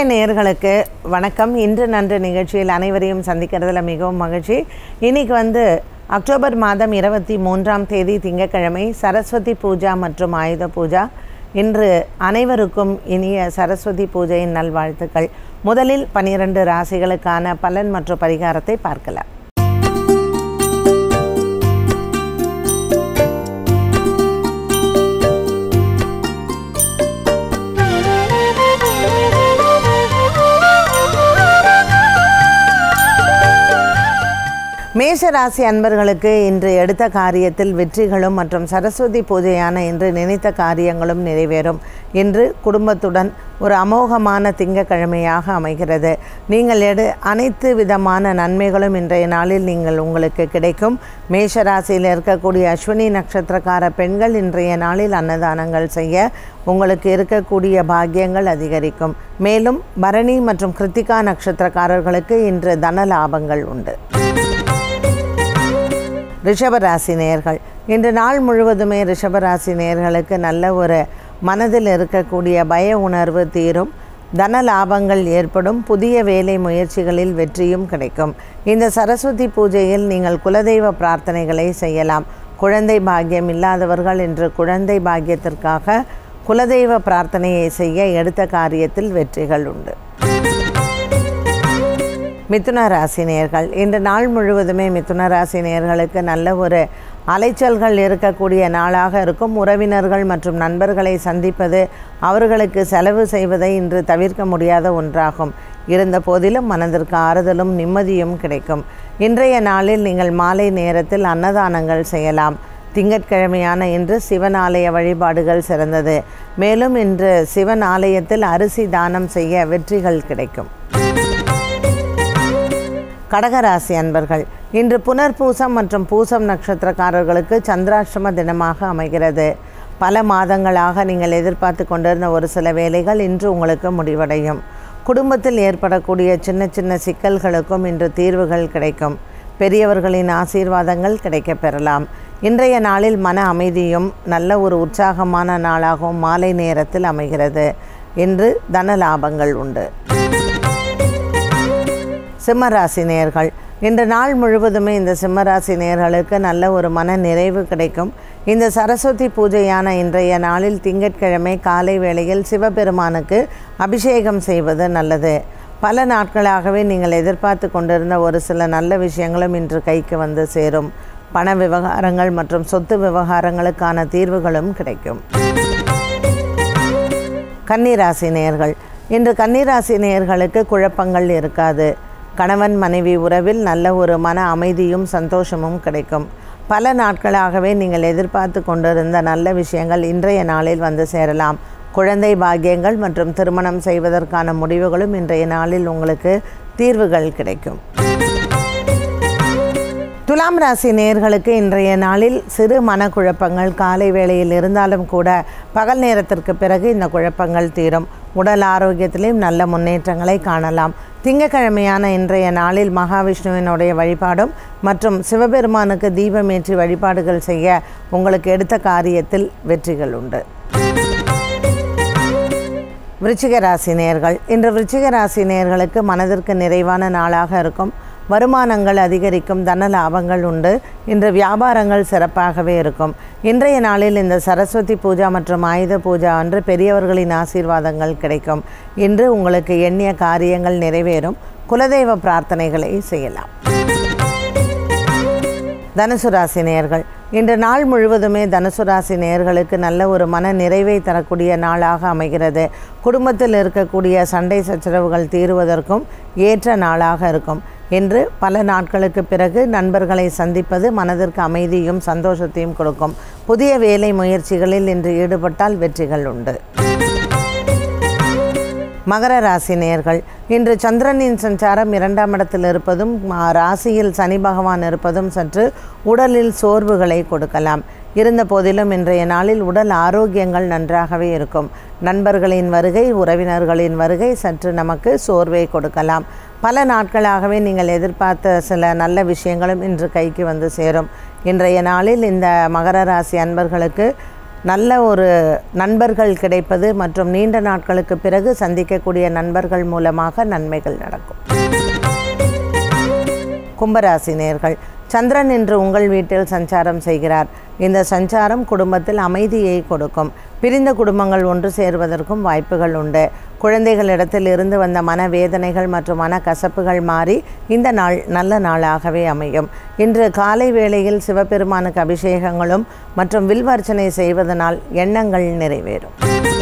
நேயர்களுக்கு வணக்கம் இன்று நன்று நிகழ்ச்சியில் அனைவரையும் சந்திக்கிறதுல மிகவும் மகிழ்ச்சி இன்னைக்கு வந்து அக்டோபர் மாதம் இருபத்தி மூன்றாம் தேதி திங்கட்கிழமை சரஸ்வதி பூஜா மற்றும் ஆயுத பூஜா இன்று அனைவருக்கும் இனிய சரஸ்வதி பூஜையின் நல்வாழ்த்துக்கள் முதலில் பனிரெண்டு ராசிகளுக்கான பலன் மற்றும் பரிகாரத்தை பார்க்கலாம் மேஷ ராசி அன்பர்களுக்கு இன்று எடுத்த காரியத்தில் வெற்றிகளும் மற்றும் சரஸ்வதி பூஜையான இன்று நினைத்த காரியங்களும் நிறைவேறும் இன்று குடும்பத்துடன் ஒரு அமோகமான திங்கக்கிழமையாக அமைகிறது நீங்கள் எடு அனைத்து விதமான நன்மைகளும் இன்றைய நாளில் நீங்கள் உங்களுக்கு கிடைக்கும் மேஷ ராசியில் இருக்கக்கூடிய அஸ்வினி நட்சத்திரக்கார பெண்கள் இன்றைய நாளில் அன்னதானங்கள் செய்ய உங்களுக்கு இருக்கக்கூடிய பாக்கியங்கள் அதிகரிக்கும் மேலும் பரணி மற்றும் கிருத்திகா நட்சத்திரக்காரர்களுக்கு இன்று தன லாபங்கள் உண்டு ரிஷபராசி நேயர்கள் இன்று நாள் முழுவதுமே ரிஷபராசி நேயர்களுக்கு நல்ல ஒரு மனதில் இருக்கக்கூடிய பய உணர்வு தீரும் தன லாபங்கள் ஏற்படும் புதிய வேலை முயற்சிகளில் வெற்றியும் கிடைக்கும் இந்த சரஸ்வதி பூஜையில் நீங்கள் குலதெய்வ பிரார்த்தனைகளை செய்யலாம் குழந்தை பாக்கியம் இல்லாதவர்கள் இன்று குழந்தை பாக்கியத்திற்காக குலதெய்வ பிரார்த்தனையை செய்ய எடுத்த காரியத்தில் வெற்றிகள் உண்டு மிதுன ராசி நேயர்கள் இன்று நாள் முழுவதுமே மிதுன ராசி நேயர்களுக்கு நல்ல ஒரு அலைச்சல்கள் இருக்கக்கூடிய நாளாக இருக்கும் உறவினர்கள் மற்றும் நண்பர்களை சந்திப்பது அவர்களுக்கு செலவு செய்வதை இன்று தவிர்க்க முடியாத ஒன்றாகும் இருந்த போதிலும் மனதிற்கு ஆறுதலும் நிம்மதியும் கிடைக்கும் இன்றைய நாளில் நீங்கள் மாலை நேரத்தில் அன்னதானங்கள் செய்யலாம் திங்கட்கிழமையான இன்று சிவன் ஆலய வழிபாடுகள் சிறந்தது மேலும் இன்று சிவன் ஆலயத்தில் அரிசி தானம் செய்ய வெற்றிகள் கிடைக்கும் கடகராசி அன்பர்கள் இன்று புனர்பூசம் மற்றும் பூசம் நட்சத்திரக்காரர்களுக்கு சந்திராஷ்டம தினமாக அமைகிறது பல மாதங்களாக நீங்கள் எதிர்பார்த்து கொண்டிருந்த ஒரு சில வேலைகள் இன்று உங்களுக்கு முடிவடையும் குடும்பத்தில் ஏற்படக்கூடிய சின்ன சின்ன சிக்கல்களுக்கும் இன்று தீர்வுகள் கிடைக்கும் பெரியவர்களின் ஆசீர்வாதங்கள் கிடைக்கப் பெறலாம் இன்றைய நாளில் மன அமைதியும் நல்ல ஒரு உற்சாகமான நாளாகவும் மாலை நேரத்தில் அமைகிறது இன்று தன லாபங்கள் உண்டு சிம்மராசி நேர்கள் இன்று நாள் முழுவதுமே இந்த சிம்மராசி நேர்களுக்கு நல்ல ஒரு மன நிறைவு கிடைக்கும் இந்த சரஸ்வதி பூஜையான இன்றைய நாளில் திங்கட்கிழமை காலை வேளையில் சிவபெருமானுக்கு அபிஷேகம் செய்வது நல்லது பல நாட்களாகவே நீங்கள் எதிர்பார்த்து கொண்டிருந்த ஒரு சில நல்ல விஷயங்களும் இன்று கைக்கு வந்து சேரும் பண விவகாரங்கள் மற்றும் சொத்து விவகாரங்களுக்கான தீர்வுகளும் கிடைக்கும் கன்னிராசி நேயர்கள் இன்று கன்னிராசி நேயர்களுக்கு குழப்பங்கள் இருக்காது கணவன் மனைவி உறவில் நல்ல ஒரு மன அமைதியும் சந்தோஷமும் கிடைக்கும் பல நாட்களாகவே நீங்கள் எதிர்பார்த்து கொண்டிருந்த நல்ல விஷயங்கள் இன்றைய நாளில் வந்து சேரலாம் குழந்தை பாக்கியங்கள் மற்றும் திருமணம் செய்வதற்கான முடிவுகளும் இன்றைய நாளில் உங்களுக்கு தீர்வுகள் கிடைக்கும் துலாம் ராசி நேர்களுக்கு இன்றைய நாளில் சிறு மனக்குழப்பங்கள் காலை வேளையில் இருந்தாலும் கூட பகல் நேரத்திற்கு பிறகு இந்த குழப்பங்கள் தீரும் உடல் ஆரோக்கியத்திலையும் நல்ல முன்னேற்றங்களை காணலாம் திங்கக்கிழமையான இன்றைய நாளில் மகாவிஷ்ணுவினுடைய வழிபாடும் மற்றும் சிவபெருமானுக்கு தீபமேற்றி வழிபாடுகள் செய்ய உங்களுக்கு எடுத்த காரியத்தில் வெற்றிகள் உண்டு விருச்சிக ராசி நேர்கள் இன்று விருச்சிக ராசி நேர்களுக்கு மனதிற்கு நிறைவான நாளாக இருக்கும் வருமானங்கள் அதிகரிக்கும் தன லாபங்கள் உண்டு இன்று வியாபாரங்கள் சிறப்பாகவே இருக்கும் இன்றைய நாளில் இந்த சரஸ்வதி பூஜா மற்றும் ஆயுத பூஜா அன்று பெரியவர்களின் ஆசீர்வாதங்கள் கிடைக்கும் இன்று உங்களுக்கு எண்ணிய காரியங்கள் நிறைவேறும் குலதெய்வ பிரார்த்தனைகளை செய்யலாம் தனுசு ராசி நேயர்கள் இன்று நாள் முழுவதுமே தனுசு ராசி நேயர்களுக்கு நல்ல ஒரு மன நிறைவை தரக்கூடிய நாளாக அமைகிறது குடும்பத்தில் இருக்கக்கூடிய சண்டை சச்சரவுகள் தீருவதற்கும் ஏற்ற நாளாக இருக்கும் என்று பல நாட்களுக்கு பிறகு நண்பர்களை சந்திப்பது மனதிற்கு அமைதியும் சந்தோஷத்தையும் கொடுக்கும் புதிய வேலை முயற்சிகளில் இன்று ஈடுபட்டால் வெற்றிகள் உண்டு மகர ராசி நேர்கள் இன்று சந்திரனின் சஞ்சாரம் இரண்டாம் இடத்தில் இருப்பதும் ம- ராசியில் சனி பகவான் இருப்பதும் சற்று உடலில் சோர்வுகளை கொடுக்கலாம் இருந்த போதிலும் இன்றைய நாளில் உடல் ஆரோக்கியங்கள் நன்றாகவே இருக்கும் நண்பர்களின் வருகை உறவினர்களின் வருகை சற்று நமக்கு சோர்வை கொடுக்கலாம் பல நாட்களாகவே நீங்கள் எதிர்பார்த்த சில நல்ல விஷயங்களும் இன்று கைக்கு வந்து சேரும் இன்றைய நாளில் இந்த மகர ராசி அன்பர்களுக்கு நல்ல ஒரு நண்பர்கள் கிடைப்பது மற்றும் நீண்ட நாட்களுக்கு பிறகு சந்திக்கக்கூடிய நண்பர்கள் மூலமாக நன்மைகள் நடக்கும் கும்பராசி நேர்கள் சந்திரன் இன்று உங்கள் வீட்டில் சஞ்சாரம் செய்கிறார் இந்த சஞ்சாரம் குடும்பத்தில் அமைதியை கொடுக்கும் பிரிந்த குடும்பங்கள் ஒன்று சேர்வதற்கும் வாய்ப்புகள் உண்டு குழந்தைகளிடத்தில் இருந்து வந்த மனவேதனைகள் மற்றும் மனக்கசப்புகள் மாறி இந்த நாள் நல்ல நாளாகவே அமையும் இன்று காலை வேளையில் சிவபெருமானுக்கு அபிஷேகங்களும் மற்றும் வில்வர்ச்சனை செய்வதனால் எண்ணங்கள் நிறைவேறும்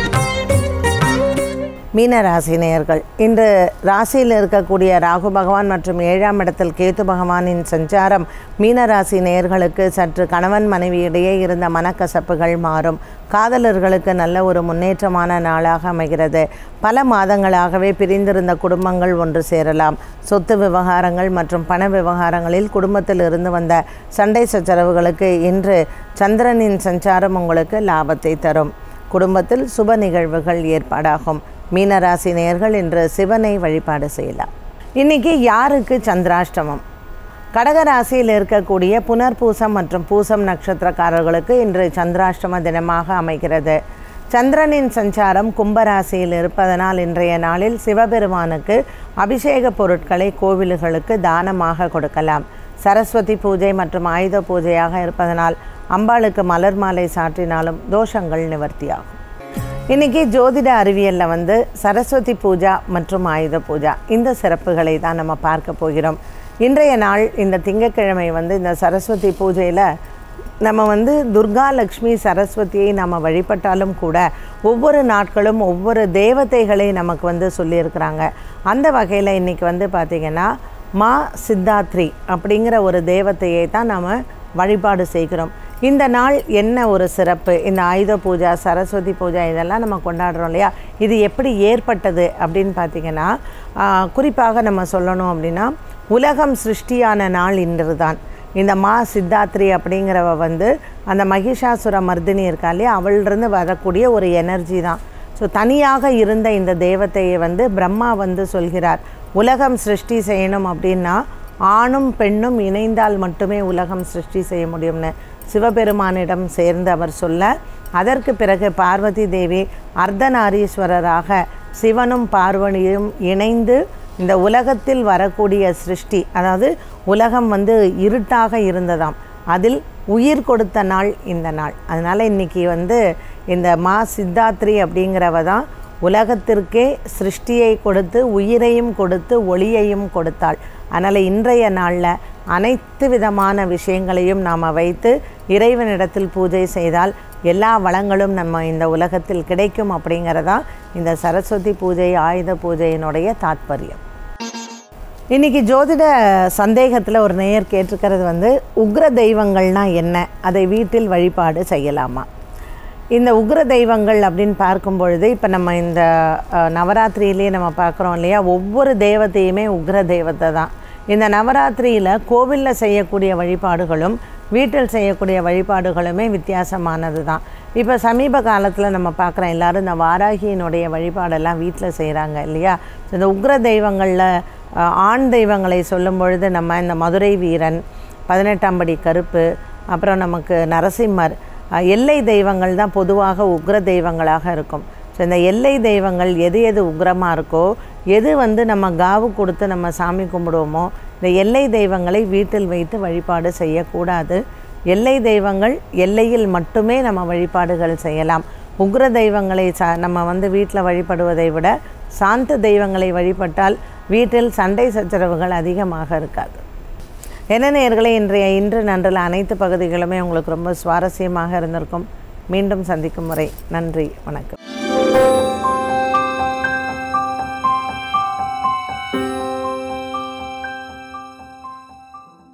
மீன ராசி நேயர்கள் இன்று ராசியில் இருக்கக்கூடிய ராகு பகவான் மற்றும் ஏழாம் இடத்தில் கேது பகவானின் சஞ்சாரம் மீன ராசி நேயர்களுக்கு சற்று கணவன் மனைவியிடையே இருந்த மனக்கசப்புகள் மாறும் காதலர்களுக்கு நல்ல ஒரு முன்னேற்றமான நாளாக அமைகிறது பல மாதங்களாகவே பிரிந்திருந்த குடும்பங்கள் ஒன்று சேரலாம் சொத்து விவகாரங்கள் மற்றும் பண விவகாரங்களில் குடும்பத்தில் இருந்து வந்த சண்டை சச்சரவுகளுக்கு இன்று சந்திரனின் சஞ்சாரம் உங்களுக்கு லாபத்தை தரும் குடும்பத்தில் சுப நிகழ்வுகள் ஏற்பாடாகும் மீனராசி நேயர்கள் இன்று சிவனை வழிபாடு செய்யலாம் இன்னைக்கு யாருக்கு சந்திராஷ்டமம் கடகராசியில் இருக்கக்கூடிய புனர்பூசம் மற்றும் பூசம் நட்சத்திரக்காரர்களுக்கு இன்று சந்திராஷ்டம தினமாக அமைகிறது சந்திரனின் சஞ்சாரம் கும்பராசியில் இருப்பதனால் இன்றைய நாளில் சிவபெருமானுக்கு அபிஷேக பொருட்களை கோவில்களுக்கு தானமாக கொடுக்கலாம் சரஸ்வதி பூஜை மற்றும் ஆயுத பூஜையாக இருப்பதனால் அம்பாளுக்கு மலர் மாலை சாற்றினாலும் தோஷங்கள் நிவர்த்தியாகும் இன்னைக்கு ஜோதிட அறிவியலில் வந்து சரஸ்வதி பூஜா மற்றும் ஆயுத பூஜா இந்த சிறப்புகளை தான் நம்ம பார்க்க போகிறோம் இன்றைய நாள் இந்த திங்கட்கிழமை வந்து இந்த சரஸ்வதி பூஜையில் நம்ம வந்து துர்கா லக்ஷ்மி சரஸ்வதியை நம்ம வழிபட்டாலும் கூட ஒவ்வொரு நாட்களும் ஒவ்வொரு தேவதைகளை நமக்கு வந்து சொல்லியிருக்கிறாங்க அந்த வகையில் இன்றைக்கி வந்து பார்த்திங்கன்னா மா சித்தாத்ரி அப்படிங்கிற ஒரு தேவதையை தான் நாம் வழிபாடு செய்கிறோம் இந்த நாள் என்ன ஒரு சிறப்பு இந்த ஆயுத பூஜா சரஸ்வதி பூஜா இதெல்லாம் நம்ம கொண்டாடுறோம் இல்லையா இது எப்படி ஏற்பட்டது அப்படின்னு பார்த்திங்கன்னா ஆஹ், குறிப்பாக நம்ம சொல்லணும் அப்படின்னா உலகம் சிருஷ்டியான நாள் இன்று தான் இந்த மா சித்தாத்ரி அப்படிங்கிறவ வந்து அந்த மகிஷாசுர மர்தினி இருக்கா இல்லையா அவளிருந்து வரக்கூடிய ஒரு எனர்ஜி தான் ஸோ தனியாக இருந்த இந்த தேவதையை வந்து பிரம்மா வந்து சொல்கிறார் உலகம் சிருஷ்டி செய்யணும் அப்படின்னா ஆணும் பெண்ணும் இணைந்தால் மட்டுமே உலகம் சிருஷ்டி செய்ய முடியும்னு சிவபெருமானிடம் சேர்ந்து அவர் சொல்ல அதற்கு பிறகு பார்வதி தேவி அர்த்தநாரீஸ்வரராக சிவனும் பார்வதியும் இணைந்து இந்த உலகத்தில் வரக்கூடிய சிருஷ்டி அதாவது உலகம் வந்து இருட்டாக இருந்ததாம் அதில் உயிர் கொடுத்த நாள் இந்த நாள் அதனால் இன்றைக்கி வந்து இந்த மா சித்தாத்ரி அப்படிங்கிறவ தான் உலகத்திற்கே சிருஷ்டியை கொடுத்து உயிரையும் கொடுத்து ஒளியையும் கொடுத்தாள் அதனால் இன்றைய நாளில் அனைத்து விதமான விஷயங்களையும் நாம் வைத்து இறைவனிடத்தில் பூஜை செய்தால் எல்லா வளங்களும் நம்ம இந்த உலகத்தில் கிடைக்கும் அப்படிங்கிறதா இந்த சரஸ்வதி பூஜை ஆயுத பூஜையினுடைய தாத்பரியம் இன்னைக்கு ஜோதிட சந்தேகத்தில் ஒரு நேயர் கேட்டிருக்கிறது வந்து உக்ர தெய்வங்கள்னா என்ன அதை வீட்டில் வழிபாடு செய்யலாமா இந்த உக்ர தெய்வங்கள் அப்படின்னு பார்க்கும் பொழுது இப்போ நம்ம இந்த அஹ், நவராத்திரியிலேயே நம்ம பார்க்குறோம் இல்லையா ஒவ்வொரு தேவதையுமே உக்ர தெய்வத்தை தான் இந்த நவராத்திரியில் கோவிலில் செய்யக்கூடிய வழிபாடுகளும் வீட்டில் செய்யக்கூடிய வழிபாடுகளுமே வித்தியாசமானது தான் இப்போ சமீப காலத்தில் நம்ம பார்க்குறோம் எல்லாரும் இந்த வாராகியினுடைய வழிபாடெல்லாம் வீட்டில் செய்கிறாங்க இல்லையா இந்த உக்ர தெய்வங்களில் அஹ், ஆண் தெய்வங்களை சொல்லும் பொழுது நம்ம இந்த மதுரை வீரன் பதினெட்டாம் படி கருப்பு அப்புறம் நமக்கு நரசிம்மர் அஹ், எல்லை தெய்வங்கள் தான் பொதுவாக உக்ர தெய்வங்களாக இருக்கும் ஸோ இந்த எல்லை தெய்வங்கள் எது எது உக்ரமாக இருக்கோ எது வந்து நம்ம காவு கொடுத்து நம்ம சாமி கும்பிடுவோமோ இந்த எல்லை தெய்வங்களை வீட்டில் வைத்து வழிபாடு செய்யக்கூடாது எல்லை தெய்வங்கள் எல்லையில் மட்டுமே நம்ம வழிபாடுகள் செய்யலாம் உக்ர தெய்வங்களை சா நம்ம வந்து வீட்டில் வழிபடுவதை விட சாந்த தெய்வங்களை வழிபட்டால் வீட்டில் சண்டை சச்சரவுகள் அதிகமாக இருக்காது என்ன நேயர்களே இன்றைய இன்று நன்றில் அனைத்து பகுதிகளுமே உங்களுக்கு ரொம்ப சுவாரஸ்யமாக இருந்திருக்கும் மீண்டும் சந்திக்கும் முறை நன்றி வணக்கம்